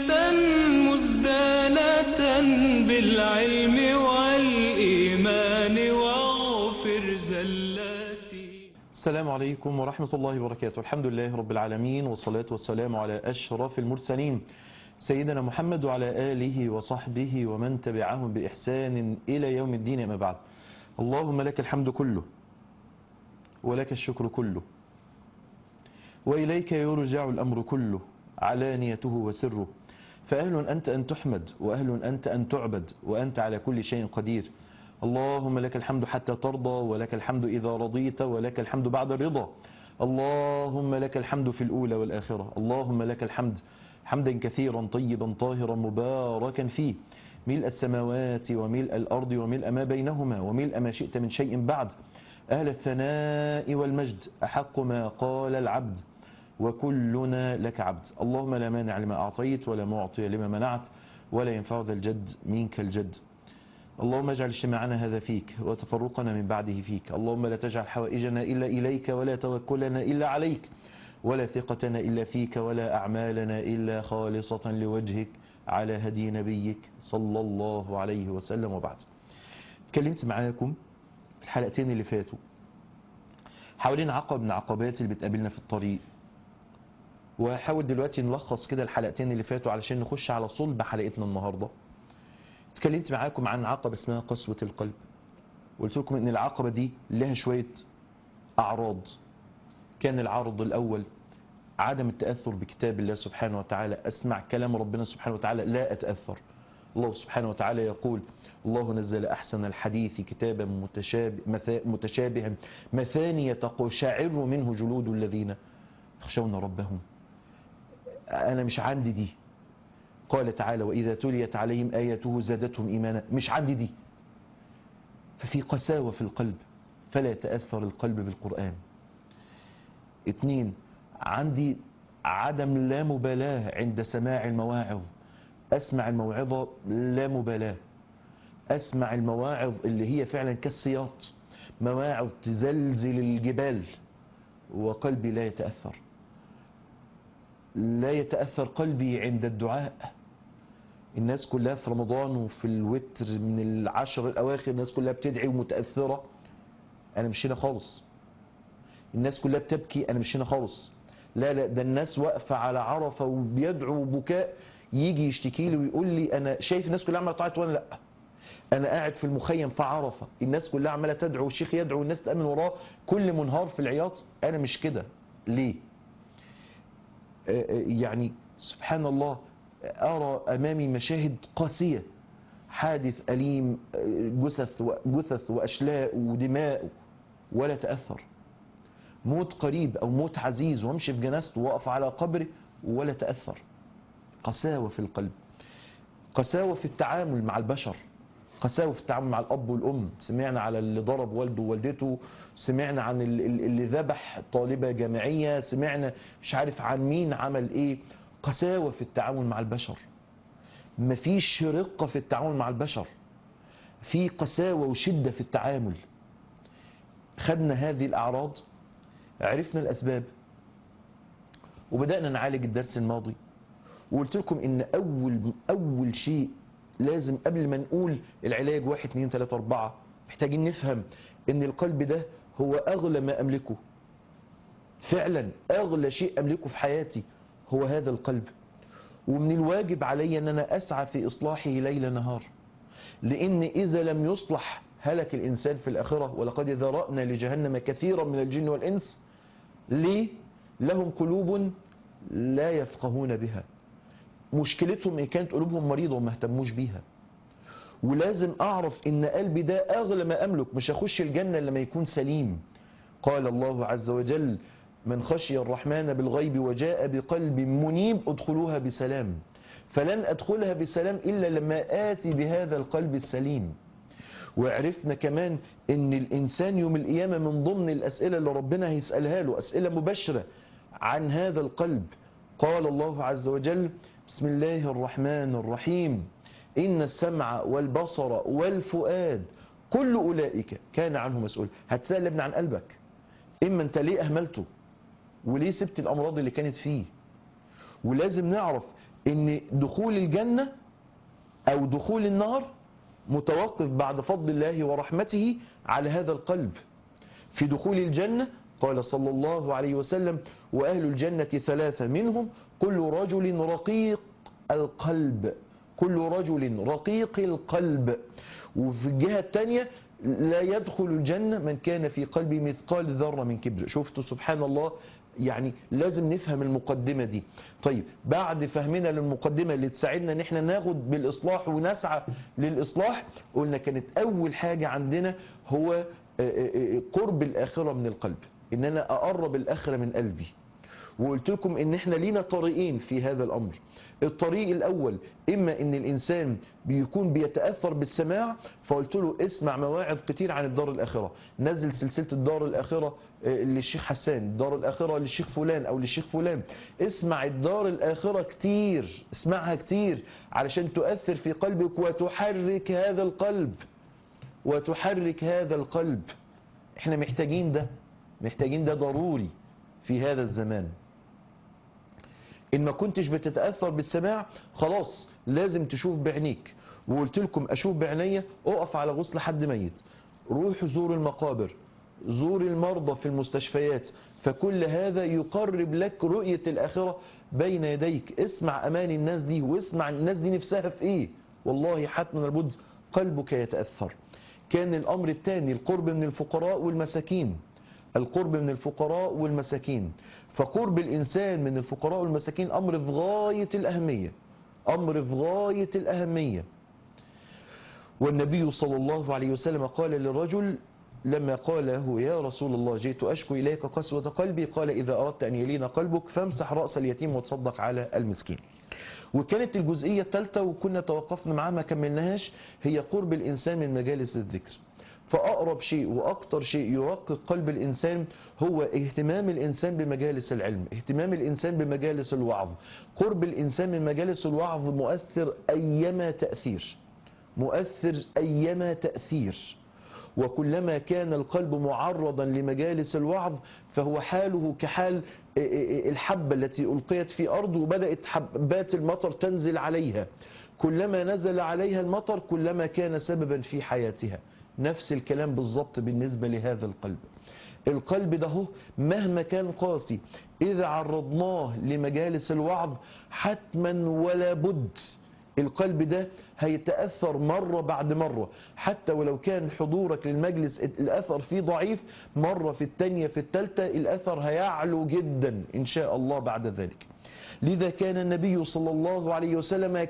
مزدانة بالعلم والإيمان واغفر زلاتي السلام عليكم ورحمة الله وبركاته الحمد لله رب العالمين والصلاة والسلام على أشرف المرسلين سيدنا محمد وعلى آله وصحبه ومن تبعهم بإحسان إلى يوم الدين أما بعد اللهم لك الحمد كله ولك الشكر كله وإليك يرجع الأمر كله علانيته وسره فأهل أنت أن تحمد وأهل أنت أن تعبد وأنت على كل شيء قدير اللهم لك الحمد حتى ترضى ولك الحمد إذا رضيت ولك الحمد بعد الرضا اللهم لك الحمد في الأولى والآخرة اللهم لك الحمد حمدا كثيرا طيبا طاهرا مباركا فيه ملء السماوات وملء الأرض وملء ما بينهما وملء ما شئت من شيء بعد أهل الثناء والمجد أحق ما قال العبد وكلنا لك عبد اللهم لا مانع لما أعطيت ولا معطي لما منعت ولا ينفع ذا الجد منك الجد اللهم اجعل اجتماعنا هذا فيك وتفرقنا من بعده فيك اللهم لا تجعل حوائجنا إلا إليك ولا توكلنا إلا عليك ولا ثقتنا إلا فيك ولا أعمالنا إلا خالصة لوجهك على هدي نبيك صلى الله عليه وسلم وبعد اتكلمت معاكم الحلقتين اللي فاتوا حوالين عقب من عقبات اللي بتقابلنا في الطريق وهحاول دلوقتي نلخص كده الحلقتين اللي فاتوا علشان نخش على صلب حلقتنا النهارده اتكلمت معاكم عن عقبة اسمها قسوة القلب قلت لكم ان العقبة دي لها شوية اعراض كان العرض الاول عدم التأثر بكتاب الله سبحانه وتعالى اسمع كلام ربنا سبحانه وتعالى لا اتأثر الله سبحانه وتعالى يقول الله نزل احسن الحديث كتابا متشابه مثا- متشابها مثانية تقشعر منه جلود الذين يخشون ربهم انا مش عندي دي قال تعالى وإذا تليت عليهم آياته زادتهم إيمانا مش عندي دي ففي قساوة في القلب فلا يتأثر القلب بالقرآن اتنين عندي عدم لا مبالاة عند سماع المواعظ أسمع الموعظة لا مبالاة أسمع المواعظ اللي هي فعلا كالسياط مواعظ تزلزل الجبال وقلبي لا يتأثر لا يتأثر قلبي عند الدعاء الناس كلها في رمضان وفي الوتر من العشر الأواخر الناس كلها بتدعي ومتأثرة أنا مش هنا خالص الناس كلها بتبكي أنا مش هنا خالص لا لا ده الناس واقفة على عرفة وبيدعوا بكاء يجي يشتكي لي ويقول لي أنا شايف الناس كلها عمالة تعيط وأنا لأ أنا قاعد في المخيم في عرفة الناس كلها عمالة تدعو والشيخ يدعو والناس تأمن وراه كل منهار في العياط أنا مش كده ليه؟ يعني سبحان الله أرى أمامي مشاهد قاسية حادث أليم جثث جثث وأشلاء ودماء ولا تأثر موت قريب أو موت عزيز وامشي في جنازته واقف على قبره ولا تأثر قساوة في القلب قساوة في التعامل مع البشر قساوة في التعامل مع الأب والأم سمعنا على اللي ضرب والده ووالدته سمعنا عن ال- ال- اللي ذبح طالبة جامعية سمعنا مش عارف عن مين عمل إيه قساوة في التعامل مع البشر مفيش رقة في التعامل مع البشر في قساوة وشدة في التعامل خدنا هذه الأعراض عرفنا الأسباب وبدأنا نعالج الدرس الماضي وقلت لكم ان اول اول شيء لازم قبل ما نقول العلاج واحد اتنين تلاتة اربعة محتاجين نفهم ان القلب ده هو اغلى ما املكه فعلا اغلى شيء املكه في حياتي هو هذا القلب ومن الواجب علي ان انا اسعى في اصلاحه ليل نهار لان اذا لم يصلح هلك الانسان في الاخره ولقد ذرأنا لجهنم كثيرا من الجن والانس ليه لهم قلوب لا يفقهون بها مشكلتهم ان كانت قلوبهم مريضه وما اهتموش بيها ولازم اعرف ان قلبي ده اغلى ما املك مش هخش الجنه لما يكون سليم قال الله عز وجل من خشي الرحمن بالغيب وجاء بقلب منيب ادخلوها بسلام فلن ادخلها بسلام الا لما اتي بهذا القلب السليم وعرفنا كمان ان الانسان يوم القيامه من ضمن الاسئله اللي ربنا هيسالها له اسئله مباشره عن هذا القلب قال الله عز وجل بسم الله الرحمن الرحيم ان السمع والبصر والفؤاد كل اولئك كان عنه مسؤول هتسال ابن عن قلبك اما انت ليه اهملته وليه سبت الامراض اللي كانت فيه ولازم نعرف ان دخول الجنة او دخول النار متوقف بعد فضل الله ورحمته على هذا القلب في دخول الجنة قال صلى الله عليه وسلم وأهل الجنة ثلاثة منهم كل رجل رقيق القلب كل رجل رقيق القلب وفي الجهة الثانية لا يدخل الجنة من كان في قلبه مثقال ذرة من كبر شفتوا سبحان الله يعني لازم نفهم المقدمة دي طيب بعد فهمنا للمقدمة اللي تساعدنا ان احنا ناخد بالاصلاح ونسعى للاصلاح قلنا كانت اول حاجة عندنا هو آه، آه، آه، قرب الاخرة من القلب ان انا اقرب الاخرة من قلبي وقلت لكم ان احنا لينا طريقين في هذا الامر الطريق الاول اما ان الانسان بيكون بيتاثر بالسماع فقلت له اسمع مواعظ كتير عن الدار الاخره نزل سلسله الدار الاخره آه، للشيخ حسان الدار الاخره للشيخ فلان او للشيخ فلان اسمع الدار الاخره كتير اسمعها كتير علشان تؤثر في قلبك وتحرك هذا القلب وتحرك هذا القلب احنا محتاجين ده محتاجين ده ضروري في هذا الزمان ان ما كنتش بتتاثر بالسماع خلاص لازم تشوف بعينيك وقلت لكم اشوف بعينيا اقف على غسل حد ميت روح زور المقابر زور المرضى في المستشفيات فكل هذا يقرب لك رؤية الآخرة بين يديك اسمع أمان الناس دي واسمع الناس دي نفسها في إيه والله حتما لابد قلبك يتأثر كان الأمر الثاني القرب من الفقراء والمساكين القرب من الفقراء والمساكين فقرب الإنسان من الفقراء والمساكين أمر في غاية الأهمية أمر في غاية الأهمية والنبي صلى الله عليه وسلم قال للرجل لما قال له يا رسول الله جئت أشكو إليك قسوة قلبي قال إذا أردت أن يلين قلبك فامسح رأس اليتيم وتصدق على المسكين وكانت الجزئية الثالثة وكنا توقفنا معاها ما كملناهاش هي قرب الإنسان من مجالس الذكر فأقرب شيء وأكتر شيء يرقق قلب الإنسان هو اهتمام الإنسان بمجالس العلم اهتمام الإنسان بمجالس الوعظ قرب الإنسان من مجالس الوعظ مؤثر أيما تأثير مؤثر أيما تأثير وكلما كان القلب معرضا لمجالس الوعظ فهو حاله كحال الحبة التي ألقيت في أرض وبدأت حبات المطر تنزل عليها كلما نزل عليها المطر كلما كان سببا في حياتها نفس الكلام بالضبط بالنسبة لهذا القلب القلب ده هو مهما كان قاسي إذا عرضناه لمجالس الوعظ حتما ولا بد القلب ده هيتأثر مرة بعد مرة حتى ولو كان حضورك للمجلس الأثر فيه ضعيف مرة في التانية في التالتة الأثر هيعلو جدا إن شاء الله بعد ذلك لذا كان النبي صلى الله عليه وسلم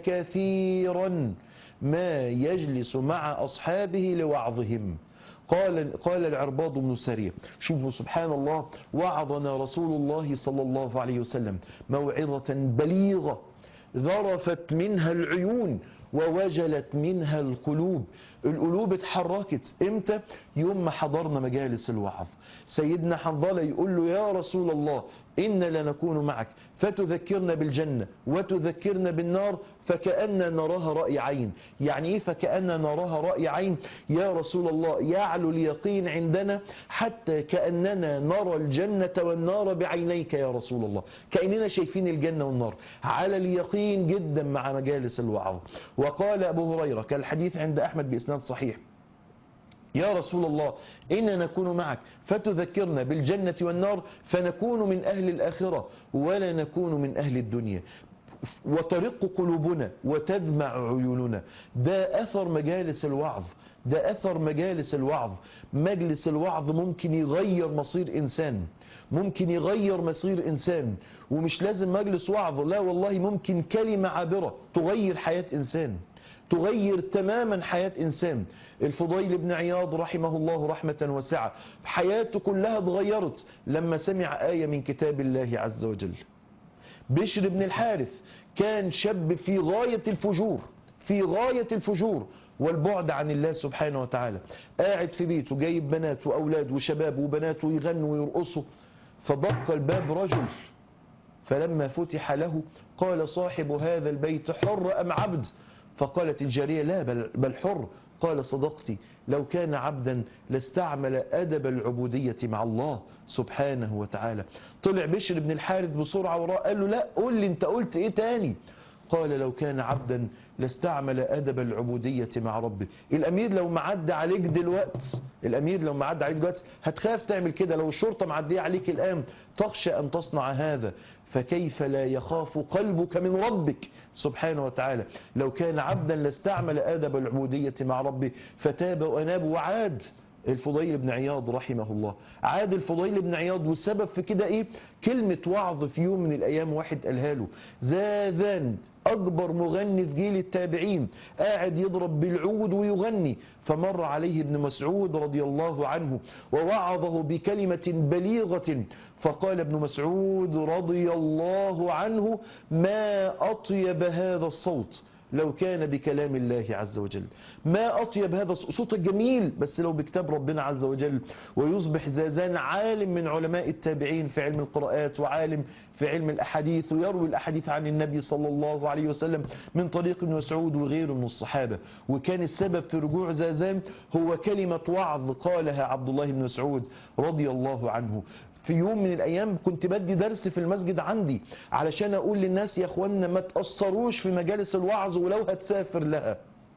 كثيرا ما يجلس مع أصحابه لوعظهم قال قال العرباض بن سارية شوفوا سبحان الله وعظنا رسول الله صلى الله عليه وسلم موعظة بليغة ذرفت منها العيون ووجلت منها القلوب القلوب اتحركت امتى يوم ما حضرنا مجالس الوعظ سيدنا حنظلة يقول له يا رسول الله إن لنكون معك فتذكرنا بالجنة وتذكرنا بالنار فكأننا نراها رأي عين يعني إيه فكأننا نراها رأي عين يا رسول الله يعلو اليقين عندنا حتى كأننا نرى الجنة والنار بعينيك يا رسول الله كأننا شايفين الجنة والنار على اليقين جدا مع مجالس الوعظ وقال أبو هريرة كالحديث عند أحمد بإسناد صحيح يا رسول الله إنا نكون معك فتذكرنا بالجنة والنار فنكون من أهل الآخرة ولا نكون من أهل الدنيا وترق قلوبنا وتدمع عيوننا ده أثر مجالس الوعظ ده أثر مجالس الوعظ مجلس الوعظ ممكن يغير مصير إنسان ممكن يغير مصير إنسان ومش لازم مجلس وعظ لا والله ممكن كلمة عابرة تغير حياة إنسان تغير تماما حياة إنسان الفضيل بن عياض رحمه الله رحمة واسعة حياته كلها اتغيرت لما سمع آية من كتاب الله عز وجل بشر بن الحارث كان شاب في غاية الفجور في غاية الفجور والبعد عن الله سبحانه وتعالى قاعد في بيته جايب بنات وأولاد وشباب وبنات ويغنوا ويرقصوا فدق الباب رجل فلما فتح له قال صاحب هذا البيت حر أم عبد فقالت الجارية لا بل, بل حر قال صدقتي لو كان عبدا لاستعمل أدب العبودية مع الله سبحانه وتعالى طلع بشر بن الحارث بسرعة وراه قال له لا قول لي انت قلت ايه تاني قال لو كان عبدا لاستعمل أدب العبودية مع ربه الأمير لو معدى عليك دلوقت الأمير لو معدى عليك دلوقتي هتخاف تعمل كده لو الشرطة معدية عليك الآن تخشى أن تصنع هذا فكيف لا يخاف قلبك من ربك سبحانه وتعالى لو كان عبدا لاستعمل آدب العبودية مع ربه فتاب وأناب وعاد الفضيل بن عياض رحمه الله عاد الفضيل بن عياض والسبب في كده ايه كلمة وعظ في يوم من الايام واحد قالها له زاذان اكبر مغني في جيل التابعين قاعد يضرب بالعود ويغني فمر عليه ابن مسعود رضي الله عنه ووعظه بكلمة بليغة فقال ابن مسعود رضي الله عنه ما اطيب هذا الصوت لو كان بكلام الله عز وجل ما أطيب هذا الصوت الجميل بس لو بكتاب ربنا عز وجل ويصبح زازان عالم من علماء التابعين في علم القراءات وعالم في علم الأحاديث ويروي الأحاديث عن النبي صلى الله عليه وسلم من طريق ابن مسعود وغيره من الصحابة وكان السبب في رجوع زازان هو كلمة وعظ قالها عبد الله بن مسعود رضي الله عنه في يوم من الايام كنت بدي درس في المسجد عندي علشان اقول للناس يا اخوانا ما تاثروش في مجالس الوعظ ولو هتسافر لها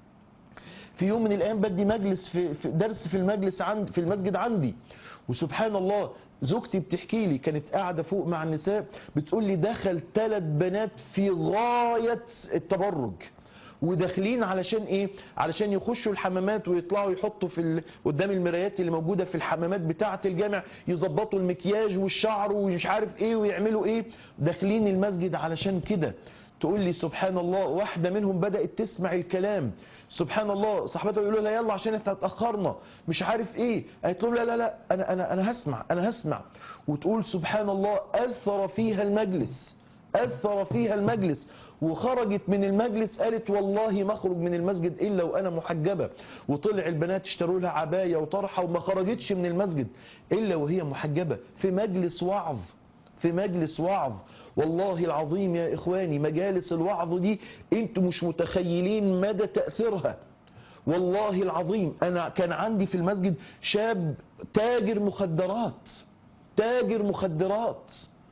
في يوم من الايام بدي مجلس في, في درس في المجلس عند في المسجد عندي وسبحان الله زوجتي بتحكي لي كانت قاعده فوق مع النساء بتقول لي دخل ثلاث بنات في غايه التبرج وداخلين علشان ايه علشان يخشوا الحمامات ويطلعوا يحطوا في ال... قدام المرايات اللي موجوده في الحمامات بتاعه الجامع يظبطوا المكياج والشعر ومش عارف ايه ويعملوا ايه داخلين المسجد علشان كده تقول لي سبحان الله واحده منهم بدات تسمع الكلام سبحان الله صاحبتها يقولوا لها يلا عشان احنا اتاخرنا مش عارف ايه قالت لهم لا لا لا انا انا انا هسمع انا هسمع وتقول سبحان الله اثر فيها المجلس اثر فيها المجلس وخرجت من المجلس قالت والله ما اخرج من المسجد الا وانا محجبه وطلع البنات اشتروا لها عبايه وطرحه وما خرجتش من المسجد الا وهي محجبه في مجلس وعظ في مجلس وعظ والله العظيم يا اخواني مجالس الوعظ دي انتم مش متخيلين مدى تاثيرها والله العظيم انا كان عندي في المسجد شاب تاجر مخدرات تاجر مخدرات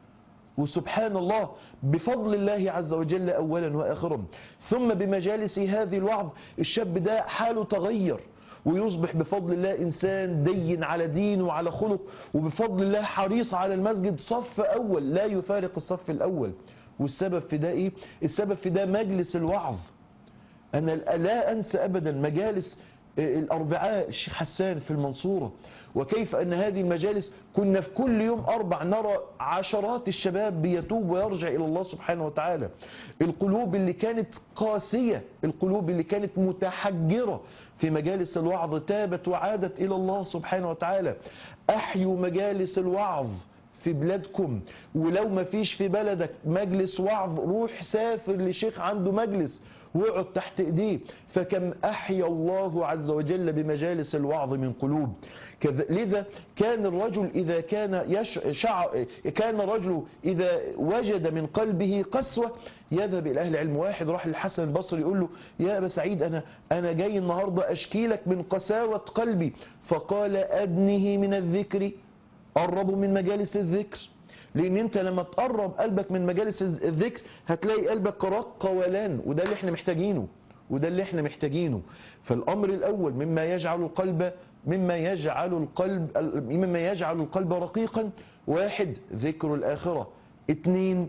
وسبحان الله بفضل الله عز وجل أولا وآخرا ثم بمجالس هذه الوعظ الشاب ده حاله تغير ويصبح بفضل الله إنسان دين على دين وعلى خلق وبفضل الله حريص على المسجد صف أول لا يفارق الصف الأول والسبب في ده إيه؟ السبب في ده مجلس الوعظ أنا لا أنسى أبدا مجالس الأربعاء الشيخ حسان في المنصورة وكيف أن هذه المجالس كنا في كل يوم أربع نرى عشرات الشباب بيتوب ويرجع إلى الله سبحانه وتعالى القلوب اللي كانت قاسية القلوب اللي كانت متحجرة في مجالس الوعظ تابت وعادت إلى الله سبحانه وتعالى أحيوا مجالس الوعظ في بلادكم ولو ما فيش في بلدك مجلس وعظ روح سافر لشيخ عنده مجلس واقعد تحت ايديه فكم احيا الله عز وجل بمجالس الوعظ من قلوب لذا كان الرجل اذا كان يشع كان الرجل اذا وجد من قلبه قسوه يذهب الى اهل علم واحد راح للحسن البصري يقول له يا ابا سعيد انا انا جاي النهارده اشكي لك من قساوه قلبي فقال ادنه من الذكر قربوا من مجالس الذكر لان انت لما تقرب قلبك من مجالس الذكر هتلاقي قلبك رق ولان وده اللي احنا محتاجينه وده اللي احنا محتاجينه فالامر الاول مما يجعل القلب مما يجعل القلب مما يجعل القلب رقيقا واحد ذكر الاخره اثنين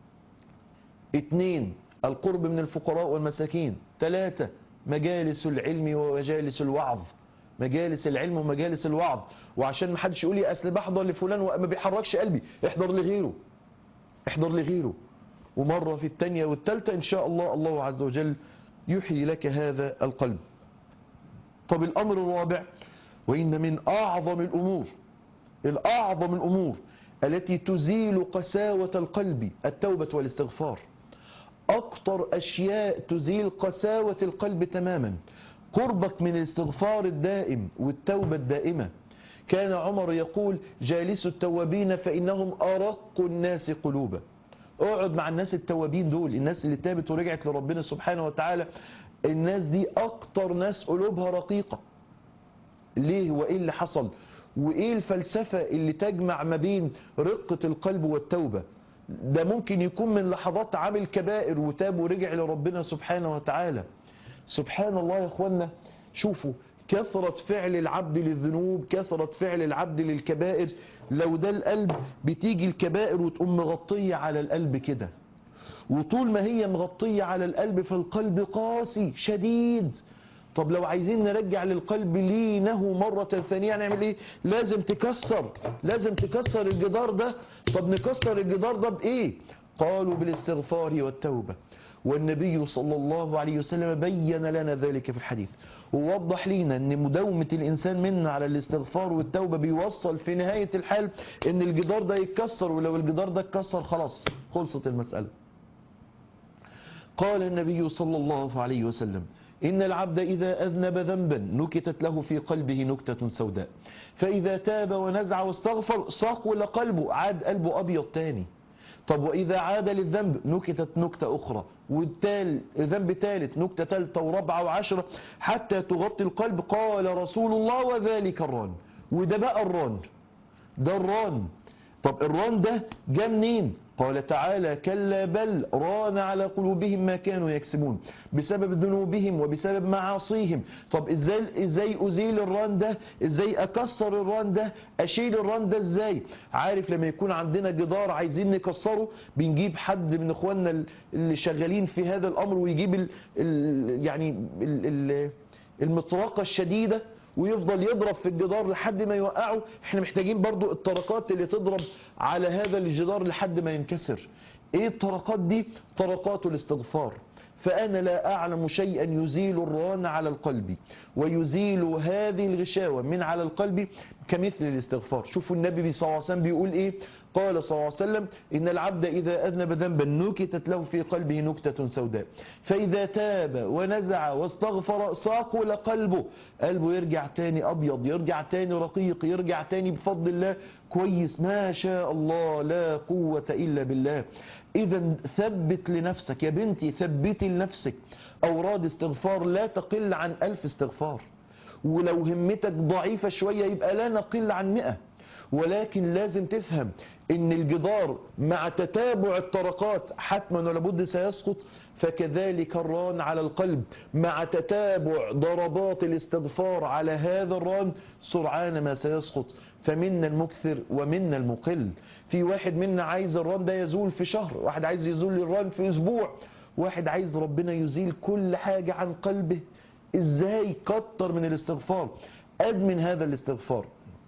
اثنين القرب من الفقراء والمساكين ثلاثة مجالس العلم ومجالس الوعظ مجالس العلم ومجالس الوعظ وعشان ما حدش يقول لي اصل بحضر لفلان وما بيحركش قلبي احضر لغيره احضر لغيره ومره في الثانيه والثالثه ان شاء الله الله عز وجل يحيي لك هذا القلب طب الامر الرابع وان من اعظم الامور الاعظم الامور التي تزيل قساوه القلب التوبه والاستغفار اكتر اشياء تزيل قساوه القلب تماما قربك من الاستغفار الدائم والتوبة الدائمة كان عمر يقول جالس التوابين فإنهم أرق الناس قلوبا اقعد مع الناس التوابين دول الناس اللي تابت ورجعت لربنا سبحانه وتعالى الناس دي أكتر ناس قلوبها رقيقة ليه وإيه اللي حصل وإيه الفلسفة اللي تجمع ما بين رقة القلب والتوبة ده ممكن يكون من لحظات عامل كبائر وتاب ورجع لربنا سبحانه وتعالى سبحان الله يا اخوانا شوفوا كثرة فعل العبد للذنوب كثرة فعل العبد للكبائر لو ده القلب بتيجي الكبائر وتقوم مغطية على القلب كده وطول ما هي مغطية على القلب فالقلب قاسي شديد طب لو عايزين نرجع للقلب لينه مرة ثانية نعمل ايه لازم تكسر لازم تكسر الجدار ده طب نكسر الجدار ده بايه قالوا بالاستغفار والتوبة والنبي صلى الله عليه وسلم بين لنا ذلك في الحديث ووضح لنا ان مداومة الانسان منا على الاستغفار والتوبة بيوصل في نهاية الحال ان الجدار ده يتكسر ولو الجدار ده اتكسر خلاص خلصت المسألة قال النبي صلى الله عليه وسلم إن العبد إذا أذنب ذنبا نكتت له في قلبه نكتة سوداء فإذا تاب ونزع واستغفر صقل قلبه عاد قلبه أبيض تاني طب وإذا عاد للذنب نكتت نكتة أخرى والتال ذنب ثالث نكتة ثالثة ورابعة وعشرة حتى تغطي القلب قال رسول الله وذلك الران وده بقى الران ده الران طب الران ده جه منين قال تعالى كلا بل ران على قلوبهم ما كانوا يكسبون بسبب ذنوبهم وبسبب معاصيهم طب ازاي ازاي ازيل الران ده ازاي اكسر الران ده اشيل الران ده ازاي عارف لما يكون عندنا جدار عايزين نكسره بنجيب حد من اخواننا اللي شغالين في هذا الامر ويجيب ال ال يعني ال ال المطرقه الشديده ويفضل يضرب في الجدار لحد ما يوقعه احنا محتاجين برضو الطرقات اللي تضرب على هذا الجدار لحد ما ينكسر ايه الطرقات دي طرقات الاستغفار فأنا لا أعلم شيئا يزيل الران على القلب ويزيل هذه الغشاوة من على القلب كمثل الاستغفار شوفوا النبي صلى الله عليه وسلم بيقول إيه قال صلى الله عليه وسلم إن العبد إذا أذنب ذنبا نكتت له في قلبه نكتة سوداء فإذا تاب ونزع واستغفر صاقل قلبه قلبه يرجع تاني أبيض يرجع تاني رقيق يرجع تاني بفضل الله كويس ما شاء الله لا قوة إلا بالله إذا ثبت لنفسك يا بنتي ثبتي لنفسك أوراد استغفار لا تقل عن ألف استغفار ولو همتك ضعيفة شوية يبقى لا نقل عن مئة ولكن لازم تفهم ان الجدار مع تتابع الطرقات حتما ولابد سيسقط فكذلك الران على القلب مع تتابع ضربات الاستغفار على هذا الران سرعان ما سيسقط فمنا المكثر ومنا المقل في واحد منا عايز الران ده يزول في شهر واحد عايز يزول الران في اسبوع واحد عايز ربنا يزيل كل حاجة عن قلبه ازاي كتر من الاستغفار ادمن هذا الاستغفار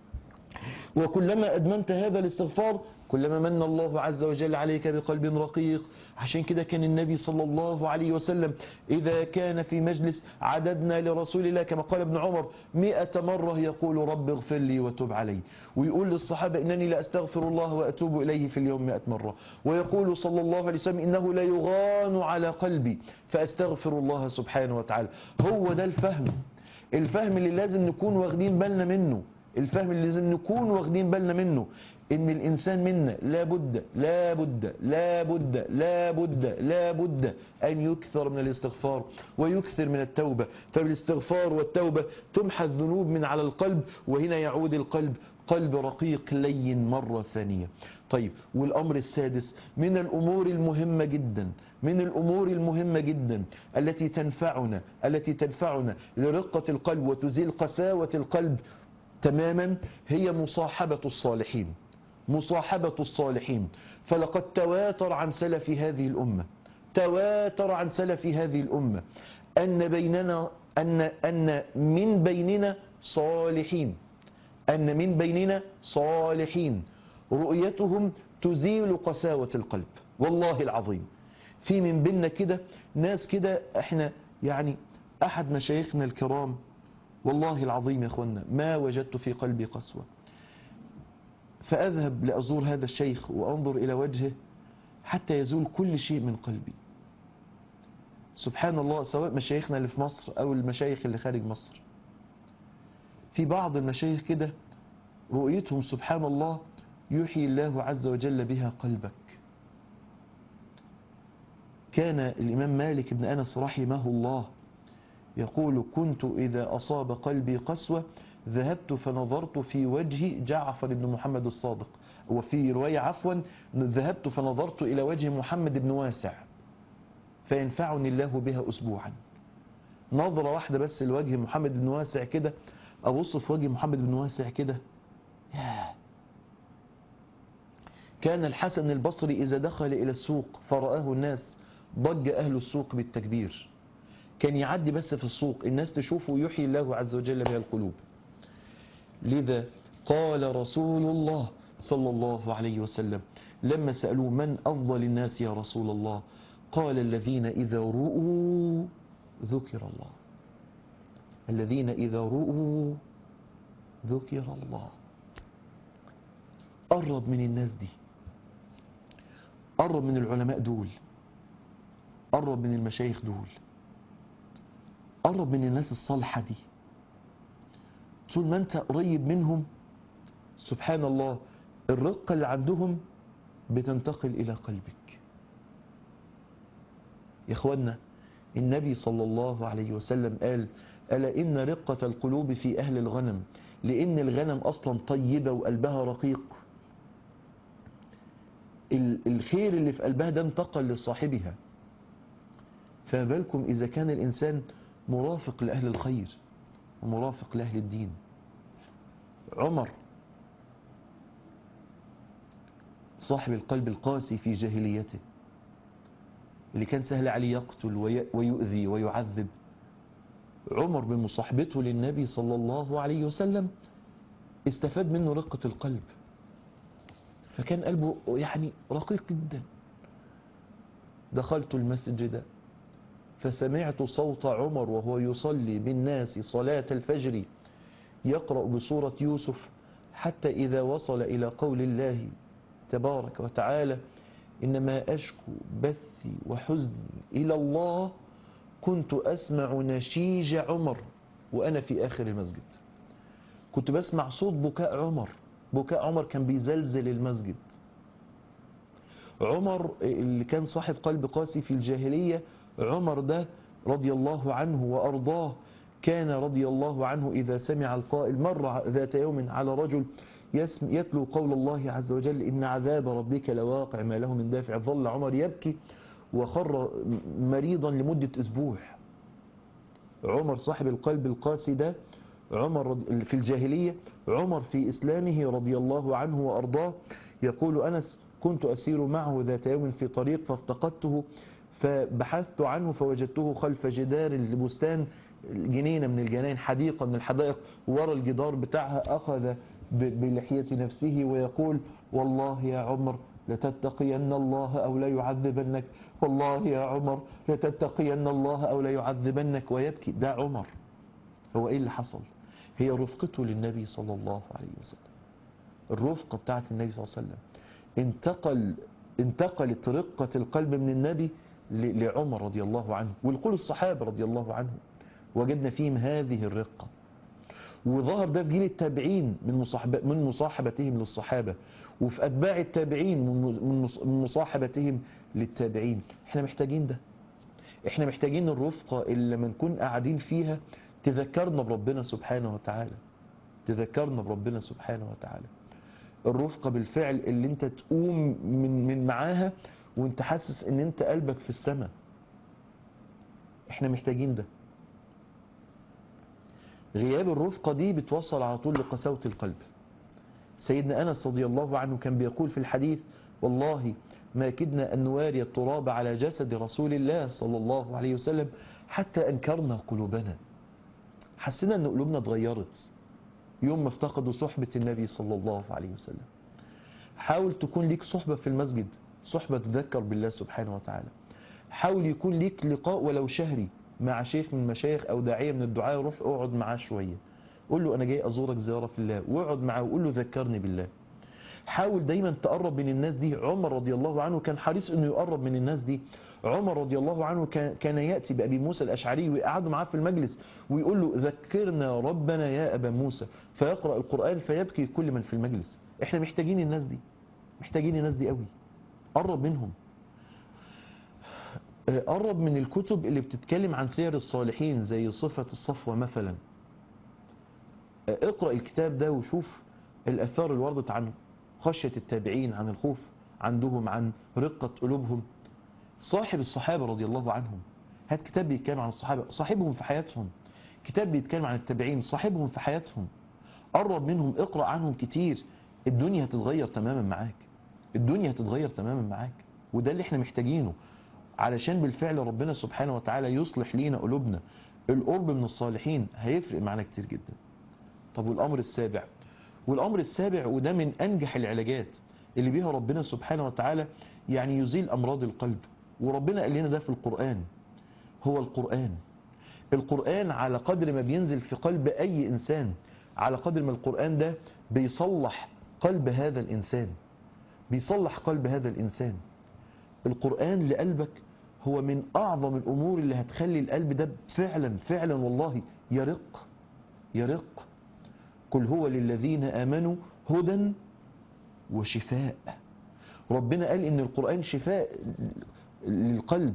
وكلما أدمنت هذا الاستغفار كلما من الله عز وجل عليك بقلب رقيق عشان كده كان النبي صلى الله عليه وسلم إذا كان في مجلس عددنا لرسول الله كما قال ابن عمر مئة مرة يقول رب اغفر لي وتب علي ويقول للصحابة إنني لا أستغفر الله وأتوب إليه في اليوم مئة مرة ويقول صلى الله عليه وسلم إنه لا يغان على قلبي فأستغفر الله سبحانه وتعالى هو ده الفهم الفهم اللي لازم نكون واخدين بالنا منه الفهم اللي لازم نكون واخدين بالنا منه ان الانسان منا لابد لابد لابد لابد لابد ان يكثر من الاستغفار ويكثر من التوبه فبالاستغفار والتوبه تمحى الذنوب من على القلب وهنا يعود القلب قلب رقيق لين مره ثانيه طيب والامر السادس من الامور المهمه جدا من الامور المهمه جدا التي تنفعنا التي تنفعنا لرقه القلب وتزيل قساوه القلب تماما هي مصاحبة الصالحين مصاحبة الصالحين فلقد تواتر عن سلف هذه الأمة تواتر عن سلف هذه الأمة أن بيننا أن أن من بيننا صالحين أن من بيننا صالحين رؤيتهم تزيل قساوة القلب والله العظيم في من بيننا كده ناس كده احنا يعني أحد مشايخنا الكرام والله العظيم يا اخوانا ما وجدت في قلبي قسوة فأذهب لأزور هذا الشيخ وأنظر إلى وجهه حتى يزول كل شيء من قلبي سبحان الله سواء مشايخنا اللي في مصر أو المشايخ اللي خارج مصر في بعض المشايخ كده رؤيتهم سبحان الله يحيي الله عز وجل بها قلبك كان الإمام مالك بن أنس رحمه الله يقول كنت إذا أصاب قلبي قسوة ذهبت فنظرت في وجه جعفر بن محمد الصادق وفي رواية عفوا ذهبت فنظرت إلى وجه محمد بن واسع فينفعني الله بها أسبوعا نظرة واحدة بس لوجه محمد بن واسع كده أبص في وجه محمد بن واسع كده ياه كان الحسن البصري إذا دخل إلى السوق فرآه الناس ضج أهل السوق بالتكبير كان يعدي بس في السوق الناس تشوفه يحيي الله عز وجل بها القلوب لذا قال رسول الله صلى الله عليه وسلم لما سألوا من أفضل الناس يا رسول الله قال الذين إذا رؤوا ذكر الله الذين إذا رؤوا ذكر الله قرب من الناس دي قرب من العلماء دول قرب من المشايخ دول قرب من الناس الصالحة دي طول ما انت قريب منهم سبحان الله الرقة اللي عندهم بتنتقل إلى قلبك يا إخوانا النبي صلى الله عليه وسلم قال ألا إن رقة القلوب في أهل الغنم لأن الغنم أصلا طيبة وقلبها رقيق ال- الخير اللي في قلبها ده انتقل لصاحبها فما بالكم إذا كان الإنسان مرافق لأهل الخير ومرافق لأهل الدين عمر صاحب القلب القاسي في جاهليته اللي كان سهل عليه يقتل وي- ويؤذي ويعذب عمر بمصاحبته للنبي صلى الله عليه وسلم استفاد منه رقة القلب فكان قلبه يعني رقيق جدا دخلت المسجد فسمعت صوت عمر وهو يصلي بالناس صلاة الفجر يقرأ بسورة يوسف حتى إذا وصل إلى قول الله تبارك وتعالى إنما أشكو بثي وحزني إلى الله كنت أسمع نشيج عمر وأنا في آخر المسجد كنت بسمع صوت بكاء عمر بكاء عمر كان بيزلزل المسجد عمر اللي كان صاحب قلب قاسي في الجاهلية عمر ده رضي الله عنه وأرضاه كان رضي الله عنه إذا سمع القائل مر ذات يوم على رجل يسم يتلو قول الله عز وجل إن عذاب ربك لواقع ما له من دافع ظل عمر يبكي وخر مريضا لمدة أسبوع عمر صاحب القلب القاسي ده عمر رضي- في الجاهلية عمر في إسلامه رضي الله عنه وأرضاه يقول أنس كنت أسير معه ذات يوم في طريق فافتقدته فبحثت عنه فوجدته خلف جدار لبستان جنينة من الجناين حديقة من الحدائق ورا الجدار بتاعها أخذ ب- بلحية نفسه ويقول والله يا عمر لتتقين الله أو لا يعذبنك والله يا عمر لتتقين الله أو لا يعذبنك ويبكي ده عمر هو إيه اللي حصل هي رفقته للنبي صلى الله عليه وسلم الرفقة بتاعت النبي صلى الله عليه وسلم انتقل انتقلت رقة القلب من النبي ل- لعمر رضي الله عنه ولكل الصحابة رضي الله عنهم وجدنا فيهم هذه الرقة وظهر ده في جيل التابعين من مصاحبة من مصاحبتهم للصحابة وفي أتباع التابعين من من مص- من مصاحبتهم للتابعين احنا محتاجين ده احنا محتاجين الرفقة اللي لما نكون قاعدين فيها تذكرنا بربنا سبحانه وتعالى تذكرنا بربنا سبحانه وتعالى الرفقة بالفعل اللي انت تقوم من من معاها وانت حاسس ان انت قلبك في السماء احنا محتاجين ده غياب الرفقة دي بتوصل على طول لقساوة القلب سيدنا أنس رضي الله عنه كان بيقول في الحديث والله ما كدنا أن نواري التراب على جسد رسول الله صلى الله عليه وسلم حتى أنكرنا قلوبنا حسنا أن قلوبنا اتغيرت يوم ما افتقدوا صحبة النبي صلى الله عليه وسلم حاول تكون ليك صحبة في المسجد صحبة تذكر بالله سبحانه وتعالى حاول يكون ليك لقاء ولو شهري مع شيخ من المشايخ أو داعية من الدعاء روح اقعد معاه شوية قول له أنا جاي أزورك زيارة في الله واقعد معاه وقول له ذكرني بالله حاول دايما تقرب من الناس دي عمر رضي الله عنه كان حريص انه يقرب من الناس دي عمر رضي الله عنه كان كان ياتي بابي موسى الاشعري ويقعدوا معاه في المجلس ويقول له ذكرنا ربنا يا ابا موسى فيقرا القران فيبكي كل من في المجلس احنا محتاجين الناس دي محتاجين الناس دي قوي قرب منهم آه، قرب من الكتب اللي بتتكلم عن سير الصالحين زي صفة الصفوة مثلا آه، اقرأ الكتاب ده وشوف الأثار اللي وردت عنه خشية التابعين عن الخوف عندهم عن رقة قلوبهم صاحب الصحابة رضي الله عنهم هات كتاب بيتكلم عن الصحابة صاحبهم في حياتهم كتاب بيتكلم عن التابعين صاحبهم في حياتهم قرب منهم اقرأ عنهم كتير الدنيا هتتغير تماما معاك الدنيا هتتغير تماما معاك وده اللي احنا محتاجينه علشان بالفعل ربنا سبحانه وتعالى يصلح لينا قلوبنا القرب من الصالحين هيفرق معنا كتير جدا طب والأمر السابع والأمر السابع وده من أنجح العلاجات اللي بيها ربنا سبحانه وتعالى يعني يزيل أمراض القلب وربنا قال لنا ده في القرآن هو القرآن القرآن على قدر ما بينزل في قلب أي إنسان على قدر ما القرآن ده بيصلح قلب هذا الإنسان بيصلح قلب هذا الإنسان القرآن لقلبك هو من أعظم الأمور اللي هتخلي القلب ده فعلا فعلا والله يرق يرق قل هو للذين آمنوا هدى وشفاء ربنا قال إن القرآن شفاء للقلب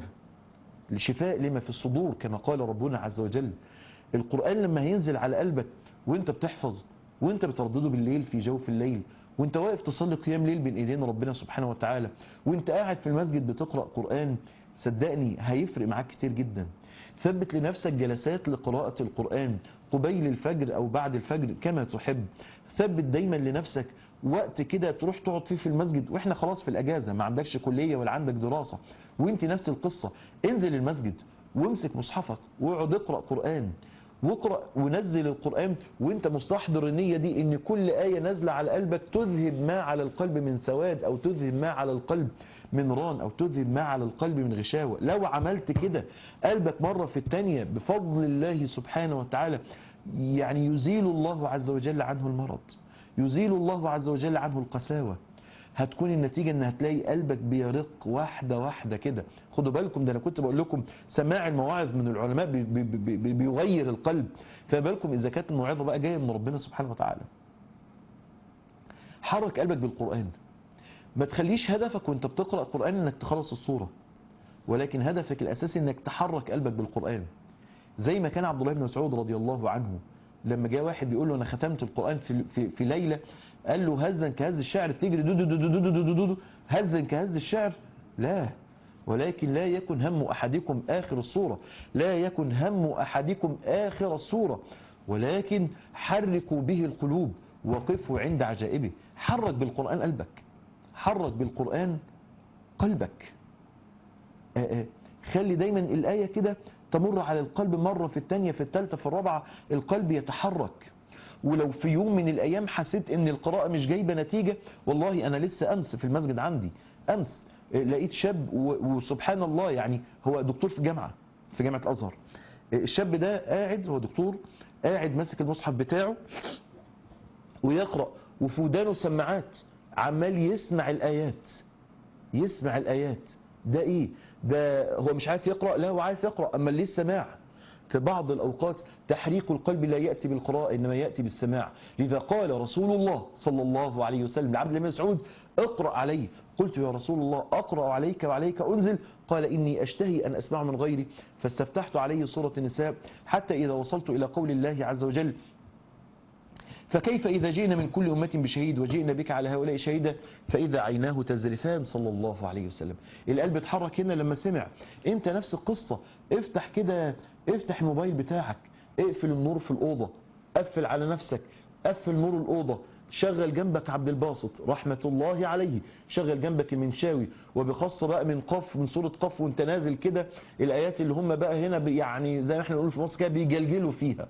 شفاء لما في الصدور كما قال ربنا عز وجل القرآن لما هينزل على قلبك وانت بتحفظ وانت بتردده بالليل في جوف الليل وانت واقف تصلي قيام ليل بين ايدين ربنا سبحانه وتعالى وانت قاعد في المسجد بتقرأ قرآن صدقني هيفرق معاك كتير جدا ثبت لنفسك جلسات لقراءة القرآن قبيل الفجر أو بعد الفجر كما تحب ثبت دايما لنفسك وقت كده تروح تقعد فيه في المسجد واحنا خلاص في الاجازه ما عندكش كليه ولا عندك دراسه وانت نفس القصه انزل المسجد وامسك مصحفك واقعد اقرا قران واقرا ونزل القران وانت مستحضر النيه دي ان كل ايه نازله على قلبك تذهب ما على القلب من سواد او تذهب ما على القلب من ران او تذهب ما على القلب من غشاوه لو عملت كده قلبك مره في الثانيه بفضل الله سبحانه وتعالى يعني يزيل الله عز وجل عنه المرض يزيل الله عز وجل عنه القساوة هتكون النتيجة ان هتلاقي قلبك بيرق واحدة واحدة كده خدوا بالكم ده انا كنت بقول لكم سماع المواعظ من العلماء بي بي بي بيغير القلب فبالكم اذا كانت الموعظة بقى جاية من ربنا سبحانه وتعالى حرك قلبك بالقرآن ما تخليش هدفك وانت بتقرأ القرآن انك تخلص الصورة ولكن هدفك الاساسي انك تحرك قلبك بالقرآن زي ما كان عبد الله بن مسعود رضي الله عنه لما جاء واحد بيقول له انا ختمت القرآن في, في, في ليلة قال له هزا كهز الشعر تجري دو دو دو دو دو دو دو دو هزا كهز الشعر لا ولكن لا يكن هم أحدكم آخر الصورة لا يكن هم أحدكم آخر الصورة ولكن حركوا به القلوب وقفوا عند عجائبه حرك بالقرآن قلبك حرك بالقرآن قلبك آآ آآ خلي دايما الآية كده تمر على القلب مرة في الثانية في الثالثة في الرابعة القلب يتحرك ولو في يوم من الأيام حسيت ان القراءة مش جايبة نتيجة والله أنا لسه أمس في المسجد عندي أمس لقيت شاب وسبحان الله يعني هو دكتور في جامعة في جامعة الأزهر الشاب ده قاعد هو دكتور قاعد ماسك المصحف بتاعه ويقرأ وفي ودانه سماعات عمال يسمع الآيات يسمع الآيات ده ايه ده هو مش عارف يقرأ لا هو عارف يقرأ أما اللي السماع في بعض الأوقات تحريك القلب لا يأتي بالقراءة إنما يأتي بالسماع لذا قال رسول الله صلى الله عليه وسلم لعبد الله بن مسعود اقرأ علي قلت يا رسول الله أقرأ عليك وعليك أنزل قال إني أشتهي أن أسمع من غيري فاستفتحت عليه سورة النساء حتى إذا وصلت إلى قول الله عز وجل فكيف إذا جئنا من كل أمة بشهيد وجئنا بك على هؤلاء شهيدا فإذا عيناه تزرفان صلى الله عليه وسلم القلب اتحرك هنا لما سمع انت نفس القصة افتح كده افتح الموبايل بتاعك اقفل النور في الأوضة قفل على نفسك قفل نور الأوضة شغل جنبك عبد الباسط رحمة الله عليه شغل جنبك المنشاوي وبخاصة بقى من قف من سورة قف وانت نازل كده الآيات اللي هم بقى هنا يعني زي ما احنا نقول في مصر كده بيجلجلوا فيها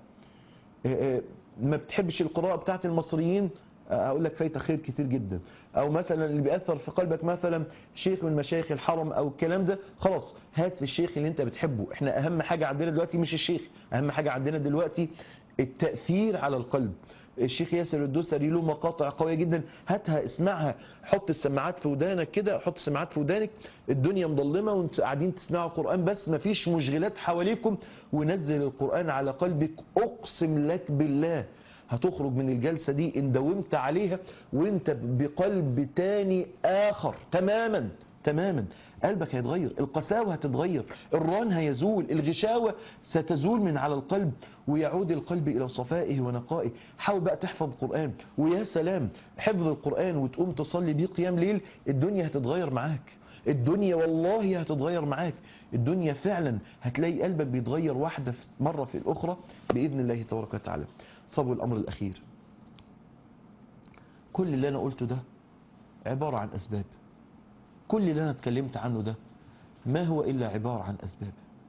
ما بتحبش القراءة بتاعت المصريين اقول لك فايته خير كتير جدا او مثلا اللي بيأثر في قلبك مثلا شيخ من مشايخ الحرم او الكلام ده خلاص هات الشيخ اللي انت بتحبه احنا اهم حاجة عندنا دلوقتي مش الشيخ اهم حاجة عندنا دلوقتي التأثير على القلب الشيخ ياسر الدوسري له مقاطع قوية جدا هاتها اسمعها حط السماعات في ودانك كده حط السماعات في ودانك الدنيا مظلمة وانتوا قاعدين تسمعوا قرآن بس مفيش مشغلات حواليكم ونزل القرآن على قلبك اقسم لك بالله هتخرج من الجلسة دي ان داومت عليها وانت بقلب تاني اخر تماما تماما قلبك هيتغير القساوة هتتغير الران هيزول الغشاوة ستزول من على القلب ويعود القلب إلى صفائه ونقائه حاول بقى تحفظ القرآن ويا سلام حفظ القرآن وتقوم تصلي بيه قيام ليل الدنيا هتتغير معاك الدنيا والله هتتغير معاك الدنيا فعلا هتلاقي قلبك بيتغير واحدة في- مرة في الأخرى بإذن الله تبارك وتعالى صبوا الأمر الأخير كل اللي أنا قلته ده عبارة عن أسباب كل اللي أنا اتكلمت عنه ده ما هو إلا عبارة عن أسباب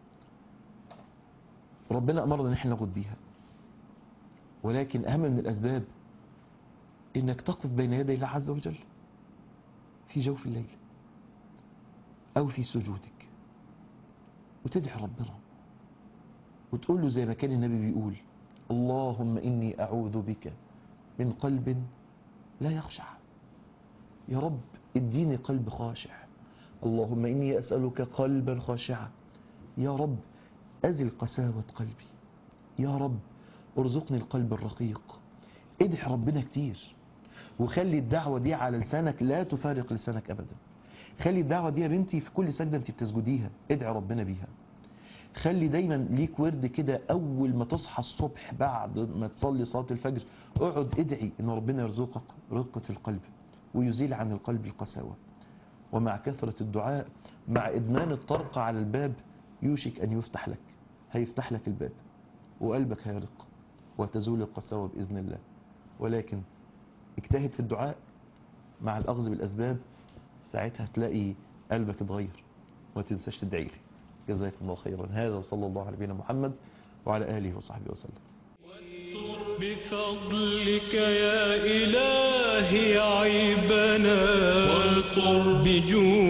ربنا أمرنا ان احنا ناخد بيها ولكن أهم من الأسباب إنك تقف بين يدي الله عز وجل في جوف الليل أو في سجودك وتدعي ربنا وتقول له زي ما كان النبي بيقول اللهم إني أعوذ بك من قلب لا يخشع يا رب اديني قلب خاشع اللهم إني أسألك قلبا خاشعا يا رب أزل قساوة قلبي يا رب ارزقني القلب الرقيق ادعي ربنا كتير وخلي الدعوة دي على لسانك لا تفارق لسانك أبدا خلي الدعوة دي يا بنتي في كل سجدة انت بتسجديها ادعي ربنا بيها خلي دايما ليك ورد كده اول ما تصحى الصبح بعد ما تصلي صلاة الفجر اقعد ادعي ان ربنا يرزقك رقة القلب ويزيل عن القلب القساوة ومع كثرة الدعاء مع ادمان الطرق على الباب يوشك ان يفتح لك هيفتح لك الباب وقلبك هيرق وتزول القساوة بإذن الله ولكن اجتهد في الدعاء مع الأخذ بالأسباب ساعتها تلاقي قلبك اتغير وما تنساش تدعي لي جزاكم الله خيرا هذا صلى الله على نبينا محمد وعلى آله وصحبه وسلم بفضلك يا إلهي عيبنا وانصر بجودك